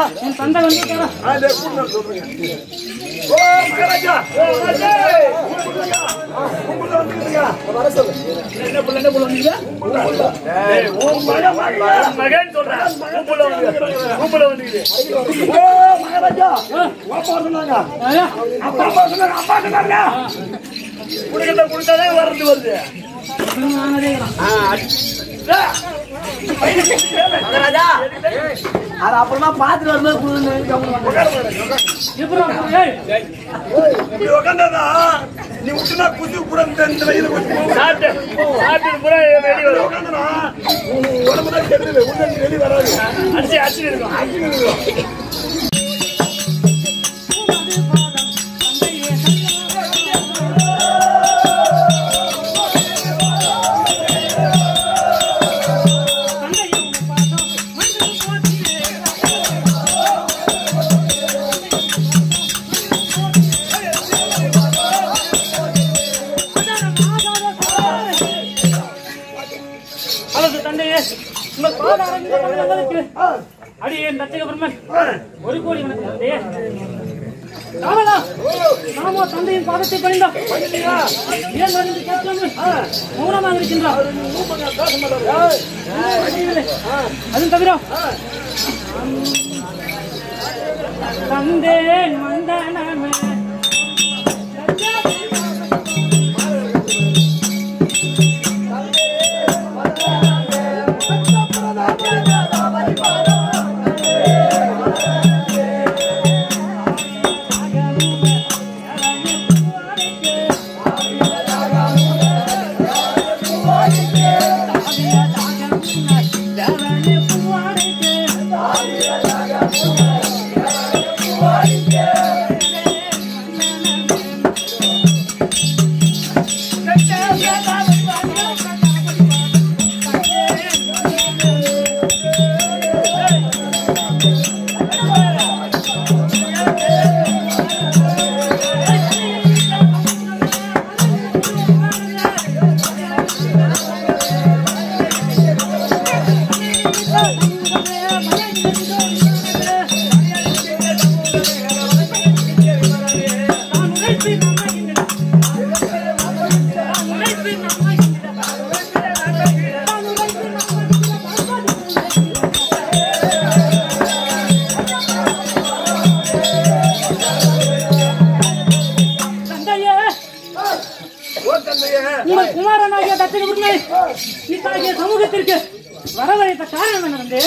என் தந்தை வந்துட்டாரா ஆ, இதோ கூட்டு வர சொல்றேங்க. ஓ, மகாராஜா. ஓ, ராஜே. கூப்பிடுங்க. கூப்பிட்டு வந்துருங்க. வர சொல்லு. என்ன புள்ள என்ன புள்ள வந்தீங்க ஏய், உன் மகன் வாங்க. மகன் சொல்றேன் கூப்பிட வந்து கூப்பிட வந்து ஓ, மகாராஜா. அப்பா சொன்னாங்க. ஐயா, அப்பா, அப்பா சொன்னாங்க. அப்பா சொன்னாங்க. குடுக்கத்தை கொடுத்தாலே வரது வருது இவன் ஆனதே தான். மகாராஜா அது அப்புறமா பாத்துட்டு வரும்போது கொடுங்க இப்பறம் ஏய், இப்படி உக்காந்தாதா, நீ விட்டுனா குதி கூட இந்த இந்த வயதுல கொஞ்சம் போகும். சாப்பிட்டு சாப்பிட்டு பூரா வெளியே இப்படி வரும் உக்காந்தனா, உன் உடம்பு தான் கெடுதல். உள்ள நீ வெளிய வராது. அடிச்சு அடிச்சு இருக்கும் அவரது தந்தையே உங்கள் பாதாரங்க உங்களுக்கு அடியேன் தச்சகபெருமன் ஒரு கோடி வணக்கம் தந்தையே ராமலா நாமோ தந்தையின் பாதத்தை பணிந்தோம் ஏன் வந்து கேட்காமல் மௌனமாக இருக்கின்றார் அதுவும் தவிர தந்தேன் மந்தனமே தந்தையே ஓ, தந்தையே. உங்கள் குமாரனாகிய தத்திர உரிமை இத்தாகிய சமூகத்திற்கு வரவழைத்த காரணம் என்ன தந்தையே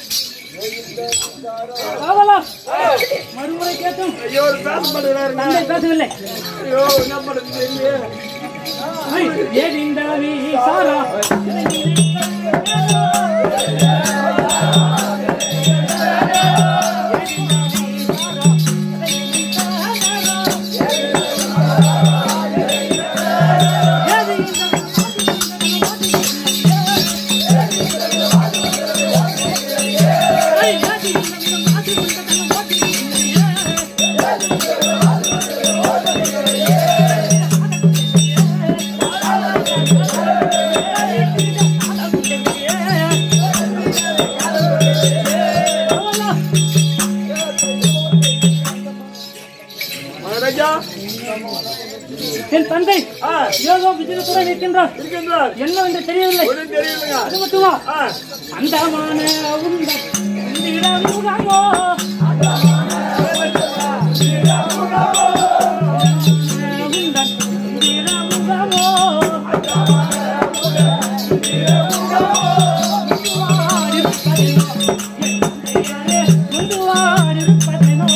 காவலா மறுமுறை கேட்டும் ஐயோ, ஒரு பேச மாட்டேங்கிறாருங்க. தந்தை பேசவில்லை ஐயோ, என்ன பண்றது தெரியலையே. ஐ, ஏதிந்தவி சாரா மகாராஜா, என் தந்தை ஆ, ஏதோ விஜயத்துடன் இருக்கின்றார் இருக்கின்றார். என்னவென்று தெரியவில்லை ஒண்ணும் தெரியலைங்க. அது மட்டுமா ஆ, அந்தமான உந்த இடம் முகமோ உந்தன் இடம் முகமோ முந்துவாரிருப்பதெனோ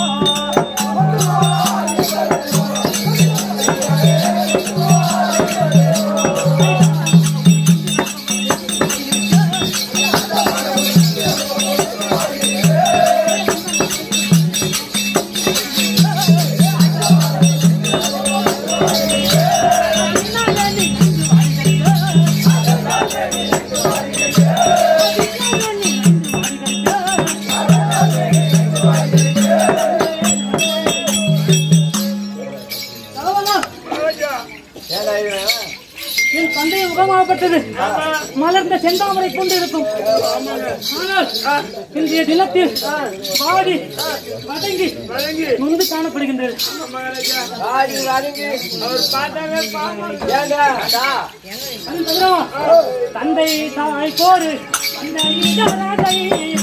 என் தந்தை முகமாகப்பட்டது மலர்ந்த செந்தாமரை கொண்டு இருக்கும் ஆனால் இன்றைய தினத்தில் வாடி வதங்கி நொந்து காணப்படுகின்றது ராஜு ராஜுங்க அவர் பார்த்தாலே பாவம் ஏண்டா அடா அது தவிரவா, தந்தை தாய் கோரு தந்தை ராஜை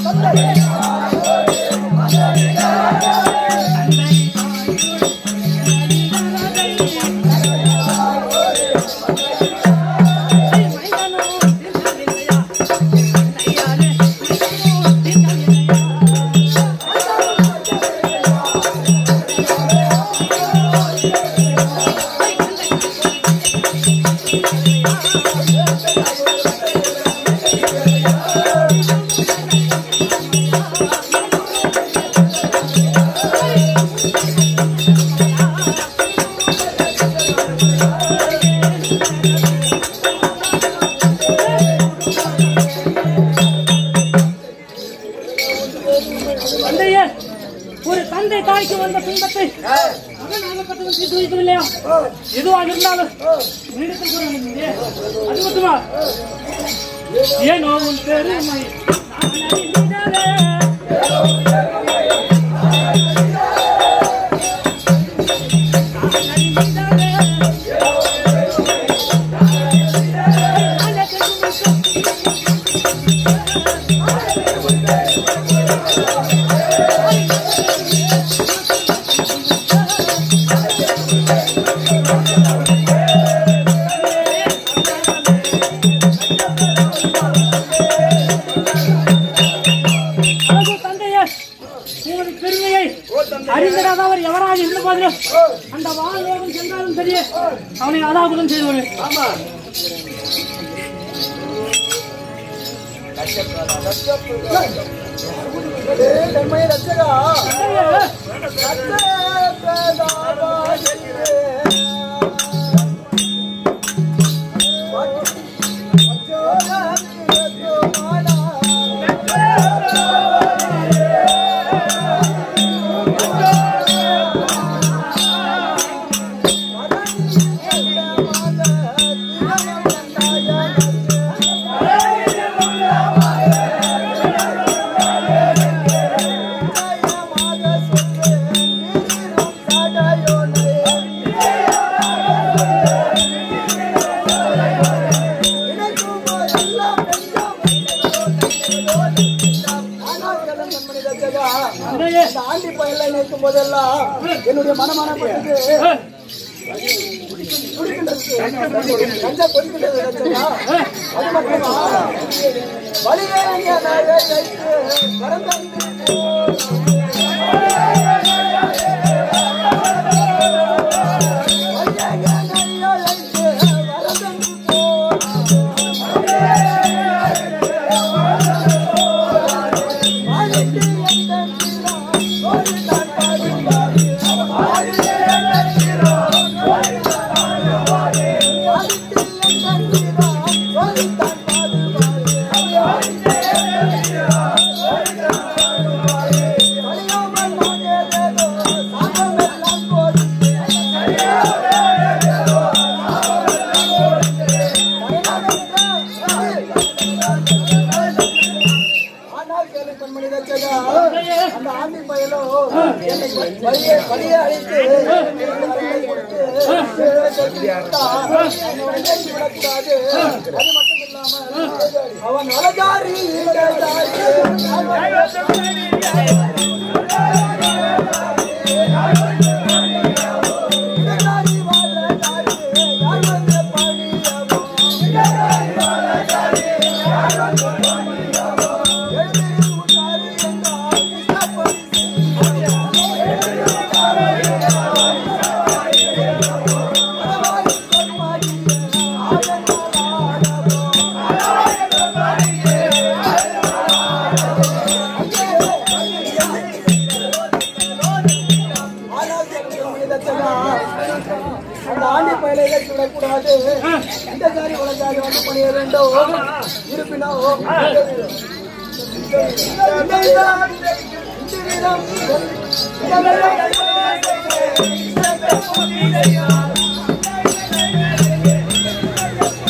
தந்தையே ஒரு தந்தை தாய்க்கு வந்த துன்பத்தை மகன் ஆகப்பட்டவன் தீர்த்து வைக்கவில்லையா எதுவாக இருந்தாலும் உன்னிடத்தில் கூற முடியுமே. அது மட்டுமா ஏனோ உன் பெருமை நான் அறிந்திடவே. நான் அறிந்திடவே. அழகு தந்தையே உனது பெருமையை அறிந்திடாதவர் எவராக இருந்த போதிலும் அந்த வாழ்வோகம் சென்றாலும் சரியே அவனை அதாபுதம் செய்து வருவேன் ஆமா ஏய் நன்மை ரச்சகா தந்தையே ஆண்டி பயில நிற்கும் போதெல்லாம் என்னுடைய மனமானப்பட்டது கஞ்சா கொதிக்கின்றது ரச்சகா. அது மட்டுமா வலிவேங்க நாயை வைத்து பரந்தந்து வலிவேங்க நாயை வைத்து பரந்தந்து மாணிக்கு எந்தன் திறம் ஒரு நான் பாடுவார் மாணிக்கு எந்தன் திறம் ஒரு நான் பாடுவார் மாணிக்கு எந்தன் திறம் ஒரு நான் பாடுவார் மாணிக்கு எந்தன் திறம் ஒரு நான் பாடுவார் மணியாமல் நானேதோ சாகமெல்லாம் கொடுத்து மணியாமேதோ ஆனால் கேளு கண்மணி ரச்சகா, அந்த ஆண்டி பயலோ என்னை வழியே வழியே அழைத்து வரங்களை கொடுத்து சொல்லி விட்டான். என்னை ஏற்றி விடக்கூடாது. அது மட்டும் இல்லாமல் அவன் அலகாரி அந்த ஆண்டி பயிலை விடக்கூடாது இந்த ஜாதி உலகாக வந்து பணிய வேண்டும் இருப்பினோ இந்த விதம், இந்த விதம், இந்த விதம்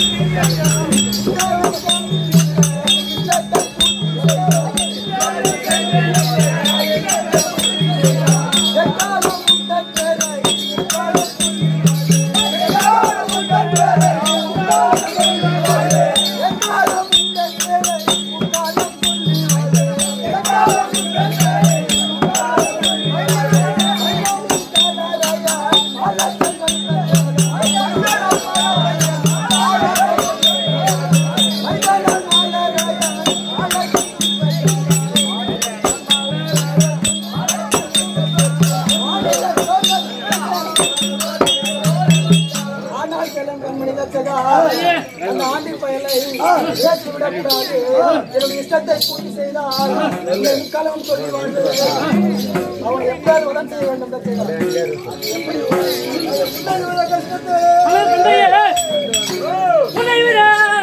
தச்சகா அந்த ஆண்டி பயலை ஏற்றி விடக்கூடாது என்னுடைய இஷ்டத்தை பூர்த்தி செய்தால் என் கலவன் சொல்லி வாழ்ந்து அவன் எப்பேர் உடன் செய்ய வேண்டும் தச்சகா எப்படி எப்படி இவ்வளவு கஷ்டத்தை அவர் தந்தையே உன்னை விட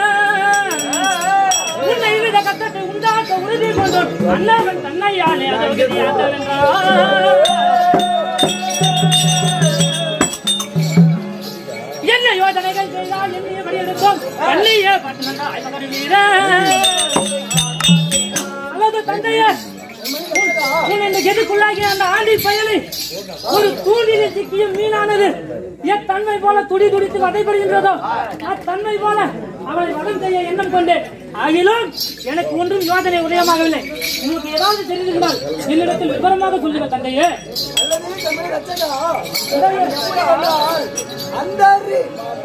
உன்னை விட கட்டத்தை உண்டாக்க உறுதி கொண்டோம் அண்ணவன் தன்னையாலே அதற்கு யாத்தல் என்றார் என்ன யோசனைகள் செய்தால் என்னைய படியெடுக்கும் பள்ளியே பட்டணங்கள் ஆய்வகர் வீர அல்லது தந்தையே உன் இந்த கெதுக்குள்ளாகிய அந்த ஆண்டி பயலை ஒரு தூண்டிலில் சிக்கிய மீனானது எத்தன்மை போல துடி துடித்து வதைப்படுகின்றதோ அத்தன்மை போல அவளை வதம் செய்ய எண்ணம் கொண்டேன் ஆகிலும் எனக்கு ஒன்றும் யோசனை உதயமாகவில்லை உங்களுக்கு ஏதாவது தெரிந்திருந்தால் என்னிடத்தில் விவரமாக சொல்லுங்க தந்தையே அல்லது தமிழ் ரச்சகா எப்படி என்றால் அந்தரி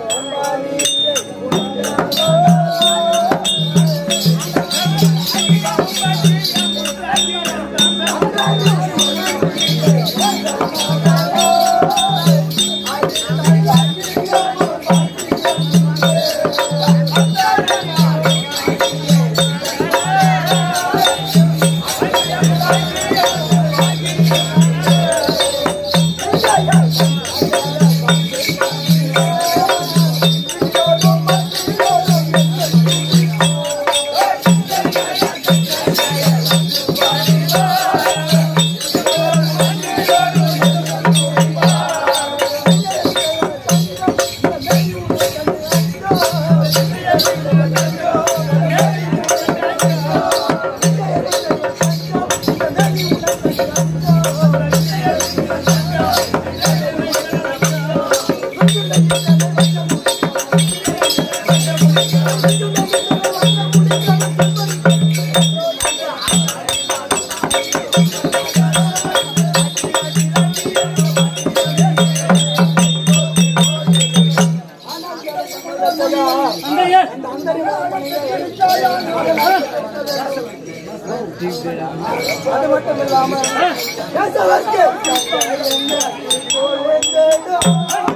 தந்தையே அது மட்டும் இல்லாம கேசவர்க்கு என்ன போல் வேண்டும்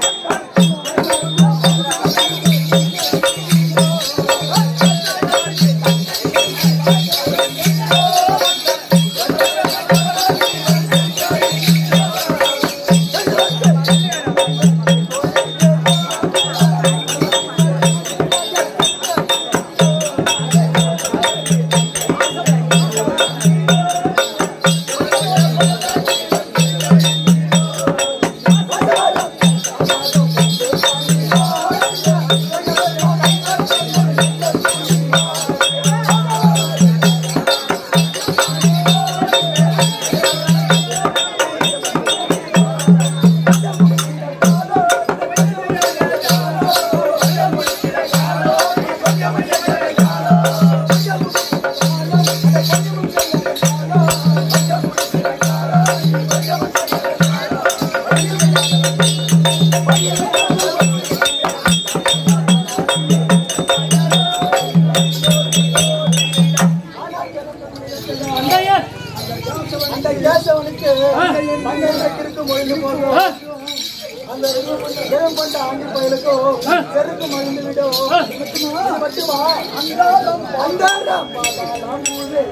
தந்தையே அந்த கேசவனுக்கு மன்னனுக்கு இருக்கும் மொழிந்து போகும் அந்த ஜெயம் கொண்ட ஆண்டி பயலுக்கும் செருக்கு மகிழ்ந்து விடும் இது மட்டுமா அங்காரம் அங்காரம் பாதாளம் ஊரே.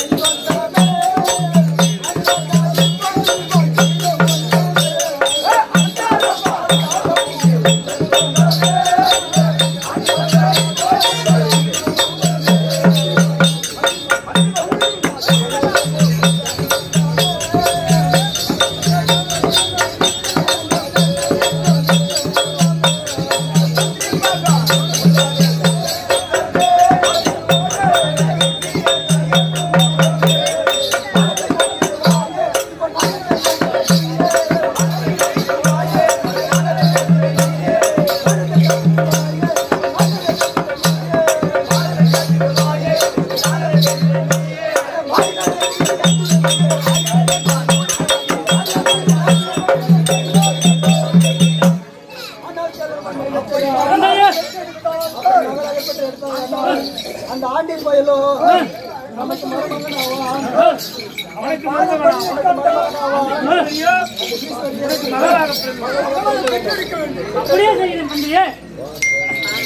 தந்தையே அந்த ஆண்டின் பயலோ நமக்கு மருமகனாவான் அவனுக்கு மருமகனாவான். அப்படியே செய்கிறேன் தந்தையே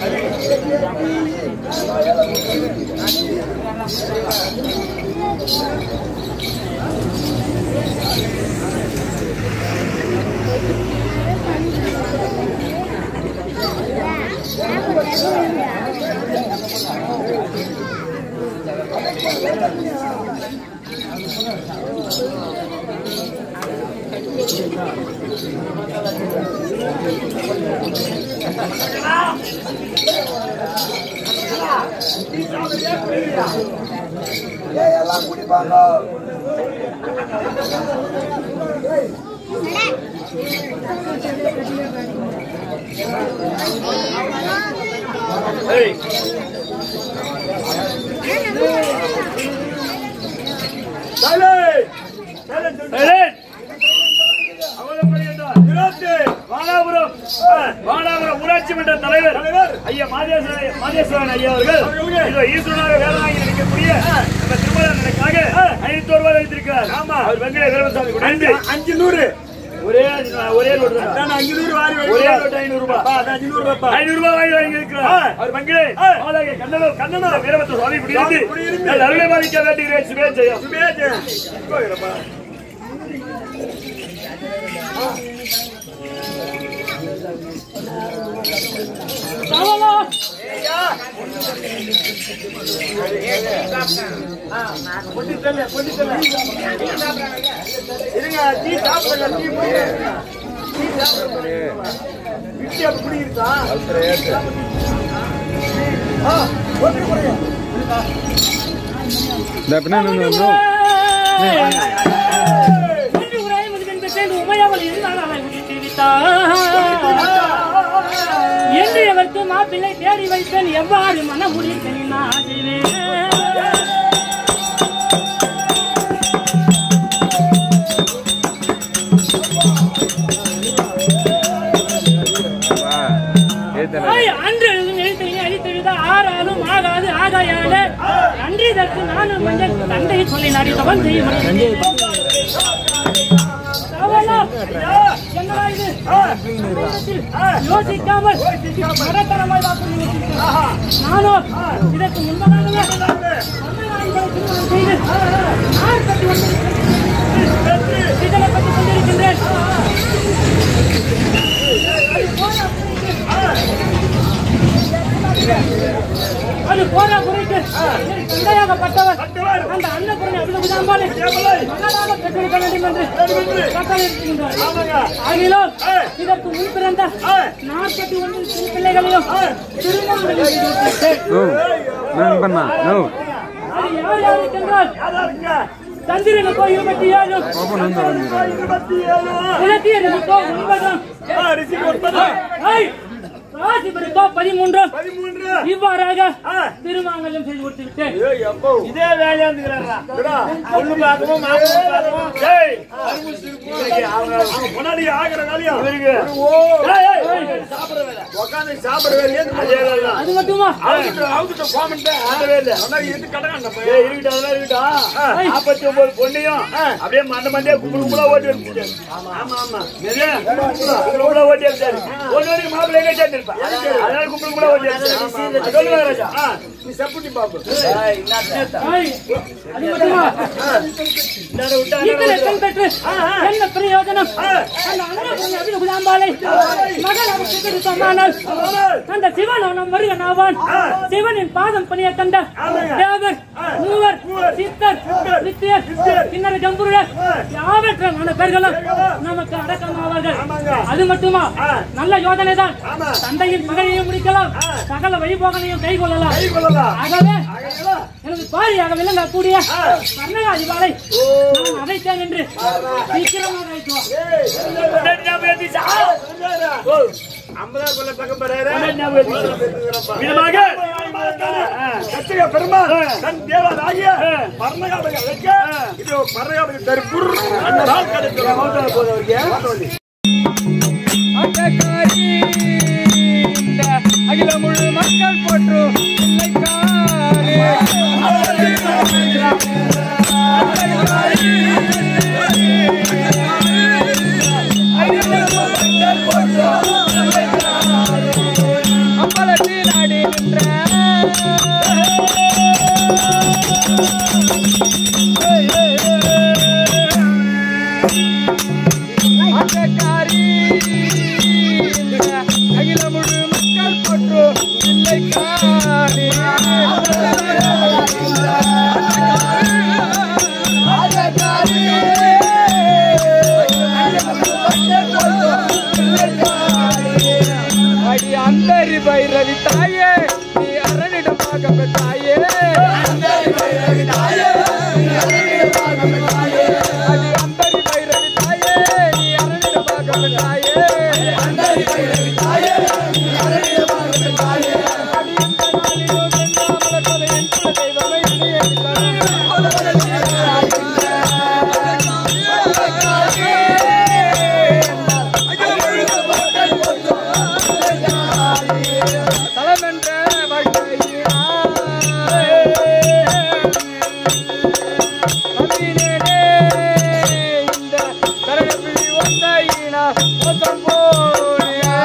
ஏய் எல்லாம் குடிப்பாங்க வானாபுரம் வானாபுரம் ஊராட்சி மன்ற தலைவர் ஐயா மாதேஸ்வரன் மாதேஸ்வரன் ஐயா அவர்கள் இதோ ஈஸ்வரனாக வேளாங்கி இருக்கக்கூடிய நம்ம திருமணத்திற்காக ஐநூத்தி ரூபாய் வைத்திருக்கிறார் ஆமா அவர் வெங்கடே வீரமசாமி நன்றி அஞ்சு நூறு ஒரே ஒரே நோட்டு தான் அஞ்சு நூறு ஒரே நோட்டு ஐநூறு ரூபாய் அஞ்சு ரூபாய் ஐநூறு ரூபாய் வாங்கி வாங்கி இருக்கிறார் அவர் வெங்கடே மாதாகி கண்ணனூர் கண்ணனூர் வீரமத்த சுவாமி குடியிருந்து நல்ல அருளை பாலிக்க வேண்டுகிறேன் சுபேஜயம் சுபேஜயம் சவலா இருங்க டீ சாப்பிடுங்க டீ குடிங்க டீ சாப்பிடுங்க டீ அப்ப குடியிருக்கா ஒன்று உராய் முதுகன் பெற்றேன் உமையவள் இருந்தால் அவளை உதித்து விட்டார் என்று எவருக்கு மாப்பிள்ளை தேடி வைத்தேன் எவ்வாறு மனமுடித்தேன் நான் செய்வேன் ஐ, அன்று எழுதும் எழுத்தையும் அழித்தெழுத ஆறாலும் ஆகாது ஆகாயால நன்றி தற்கு நானும் மஞ்சள் தந்தை சொல்லி நடித்தவன் செய்யும் என்னடா இது குடும்பத்தில் யோசிக்காமல் மடத்தனமாய் வாக்குறுதி கொடுத்திருக்கிறார். நானோ இதற்கு முன்பதாகவே அண்ணனாய்களை திருமணம் செய்து நாள் கட்டி வந்திருக்கிறேன் இதனை பற்றி கொண்டிருக்கின்றேன் அது போரா குறைக்கு என் தந்தையாகப்பட்டவர் அந்த அன்னபுரணி அபிலகுதாம்பாலை மகளாக பெற்றிருக்க வேண்டும் என்று கட்டளை இருக்கின்றார் ஆகிலும் இதற்கு முன் பிறந்த நாற்பத்தி ஒன்று சிறு பிள்ளைகளையும் திருமணம் செய்து விட்டேன். அது யார் யாருக்கென்றால் சந்திரனுக்கோ இருபத்தி ஏழு குலத்தியருக்கோ ஒன்பதும் ஐ, ராசிபருக்கோ பதிமூன்று இவ்வாறாக திருமாங்கல்யம் செய்து கொடுத்து விட்டேன் இதே வேலையா இருந்துக்கிறாரா ஒண்ணு பார்க்கணும் மாப்பிள்ளை பார்க்கணும் டேய் அவங்க முன்னாடி ஆகிற வேலையா இவருக்கு ஏய், ஏய், சாப்பிடுற வேலை உட்காந்து சாப்பிடுற வேலையே அதே வேலை தான் அது மட்டுமா அவங்கிட்ட அவங்கிட்ட போமெண்ட அதவே இல்ல அண்ணா இது கடகாண்ட ஏய் இருக்கட்டும் அதெல்லாம் இருக்கட்டும் நாற்பத்தி ஒன்பது பொண்ணையும் அப்படியே மண்ட மண்டையா கும்பல் கும்பலா ஓட்டி வந்துட்டாரு ஆமா ஆமா நிறைய கும்பல் கும்பலா ஓட்டி வந்துட்டாரு ஒரு வரைக்கும் மாப்பிள்ளை எங்க சேர்ந்து இருப்பா அதனால கும்பல் கும்பலா ஓட்டி வந்துட்டாரு சொல்லுங்க ராஜா ஆ, நீ சப்புட்டி பாப்பு ஐ, அது மட்டுமா இத்தனை பெண் பெற்று என்ன பிரயோஜனம் அந்த அன்னபுரணி அபிலகுதாம்பாலை மகள் அவருக்கு கொடுத்தோமானால் அந்த சிவன் வருகன் ஆவான் சிவனின் பாதம் பணிய கண்ட தேவர் மூவர் சித்தர் நித்தியர் கிண்ணற கம்புருடர் யாவற்றான பேர்களும் நமக்கு அடக்கமாவார்கள் அது மட்டுமா நல்ல யோசனை தான் தந்தையின் மகனையும் முடிக்கலாம் சகல வைபோகனையும் கை கொள்ளலாம் ஆகவே எனது பாரியாக விளங்கக்கூடிய கர்ணகாதிபாலை நான் அழைத்தேன் என்று சீக்கிரமாக அழைத்துவார் பெருமாள் தன் தேவராகிய பர்ணகாபதி அழைக்க இது பர்ணகாபதி தருப்புர் அந்த நாள் கிடைக்கும் அகில முழு மக்கள் போற்றும் அம்பலத்தில் இல்லை காணி அடி அந்தரி பைரவி தாயே நீ அரணிடம் பார்க்க தாயே அடி அந்தரி பைரவி தாயே நீ அரணிடம் பார்க்க தாயே அடி இந்த நாளிலோ செந்தாமரை கொலை என் குல தெய்வமே என்னையே தலமென்ற தம்பினேனே இந்த கரகப்பிடி ஒத்தையினா மொத்தம் போனியா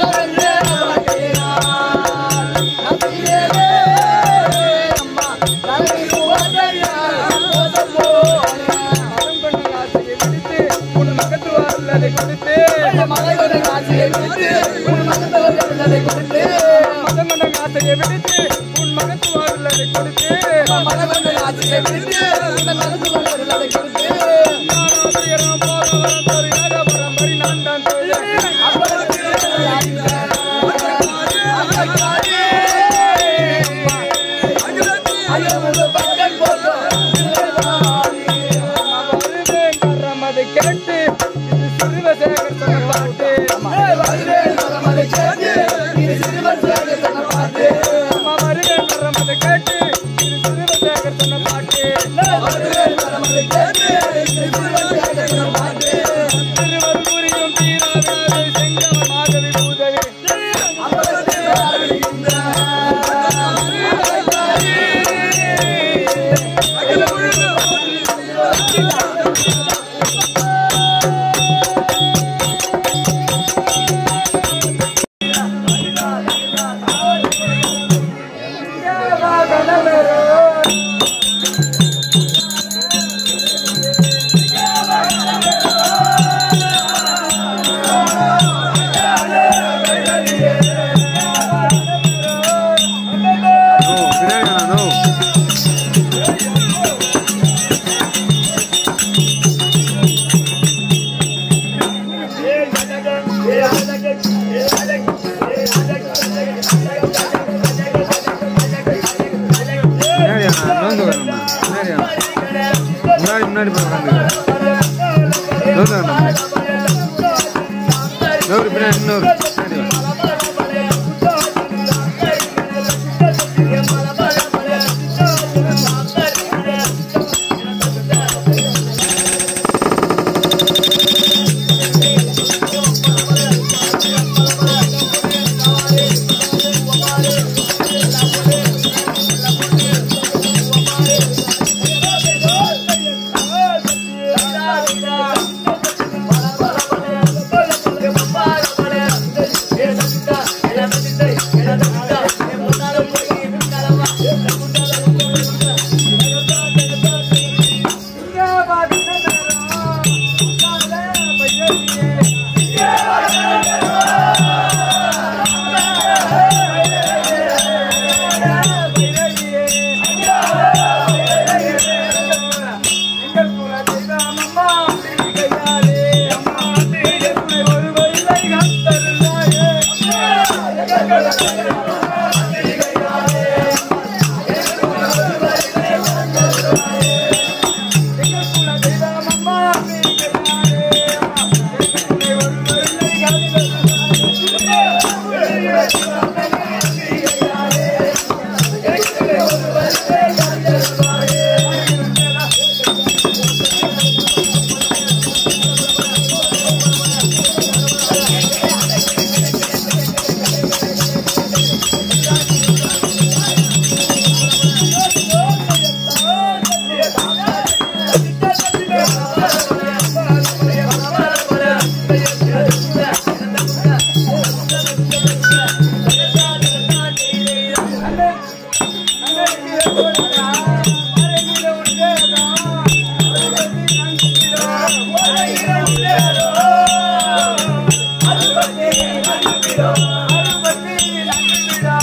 மதம் கொண்ட ஆசையை விடுத்து உன் மகத்துவாரில் அதை கொடுத்து மதம் கொண்ட ஆசையை விடுத்து உன் மகத்துவாரில் அதை கொடுத்து நானாதுயரம் போகவரம் தரு ஏகபரம் பரி நான் தான் வருவேன் கரம் அதை கேட்டு இது சிறுவசேகர் சொன்ன பாட்டு அம்மா வருவேன் கரம் அதை கேட்டு இது சிறுவசேகர் சொன்ன பாட்டு திருவர் புரியும் தீராத செங்கம மாதவி பூதவி முன்னாடி அண்ணா, நோந்து வரணும்ண்ணா. முன்னாடி அண்ணா. முன்னாடி முன்னாடி போய் உட்காந்து நோந்து வரணும் நூறு பின்னாடி இன்னொரு பின்னாடி வா. Yeah.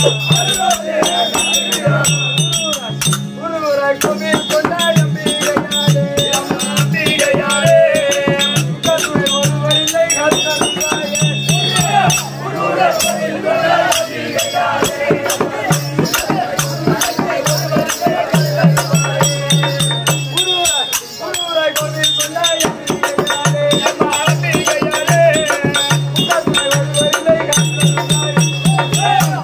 குருவராய் கோவில் கொண்டாய் அம்பிகையாலே அம்பிகையாரே கருணை ஒருவரில்லை கத்தருளாயே குருவராய் கோவில் கொண்டாய் அம்பிகையாலே அம்பிகையாரே கருணை ஒருவரில்லை கத்தருளாயே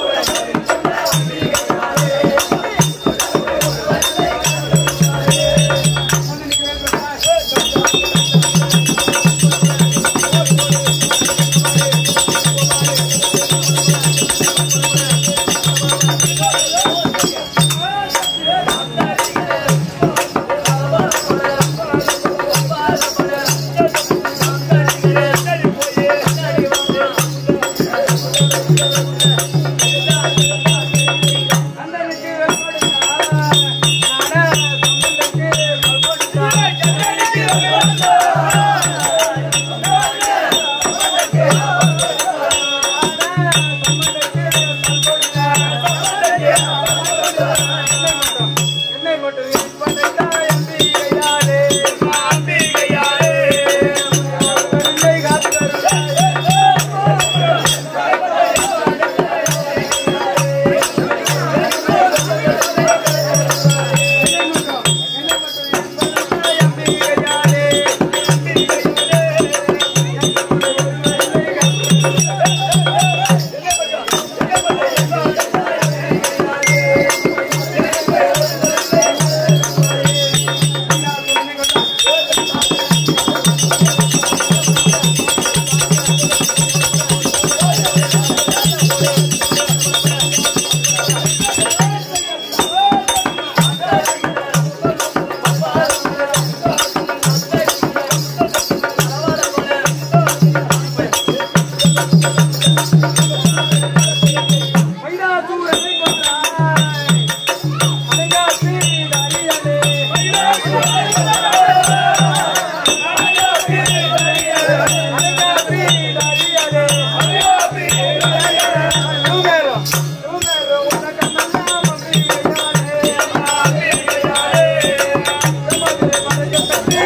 அண்ணனுக்கு வெல் கொடுத்தார் நாட சம்பந்தக்கு வெல் கொடுத்தார் என்னை மட்டும் இருப்பதைத்தாய் அம்பிகையாலே அம்பிகையாரே கருணை காத்தருளாயே மயிலாசூரனை கொன்றாய் அலங்காசி அரியலே அலங்காசி அரியலே தூங்கரோ தூங்கரோ உனக்கு நன்னாம பிரியாலே சமதுரை மரகதத்தை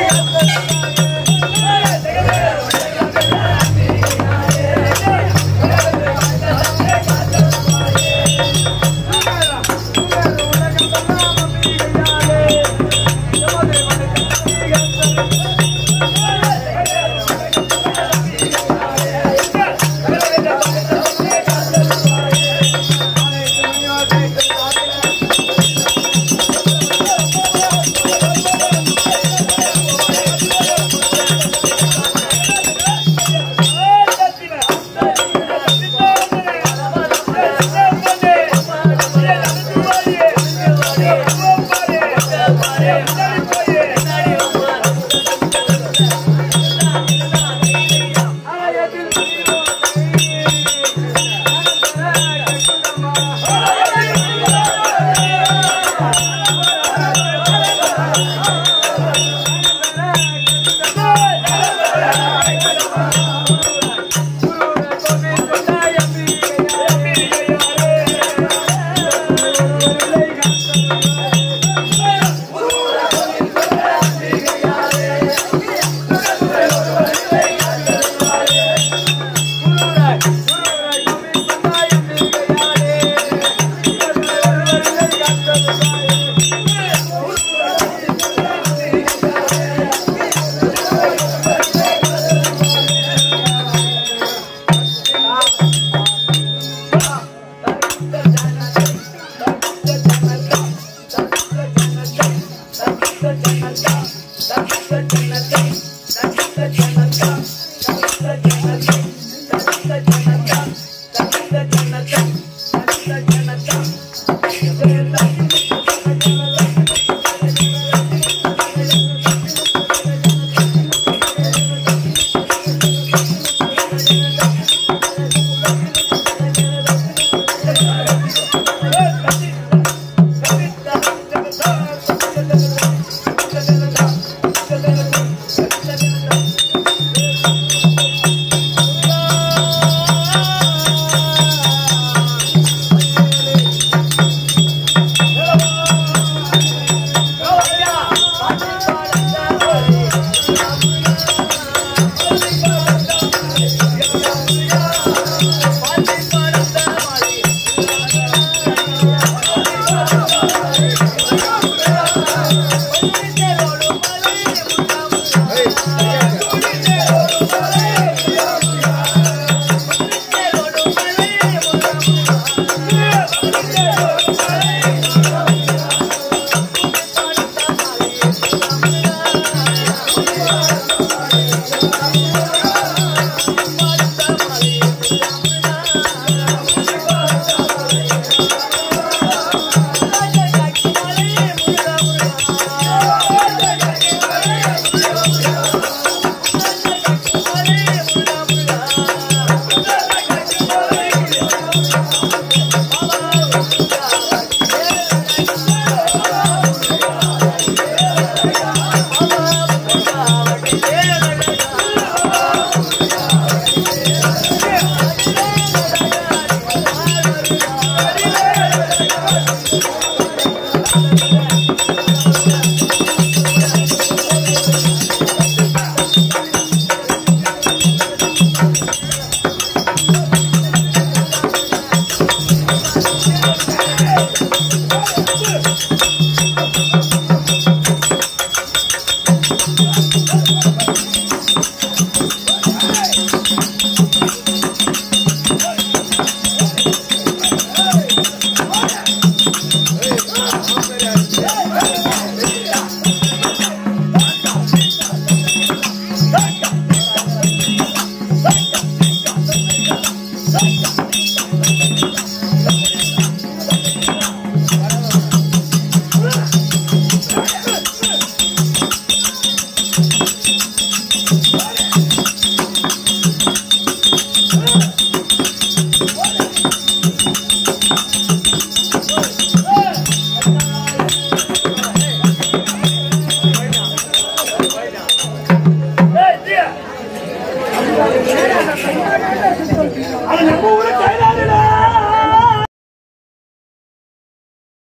ஆ ஆ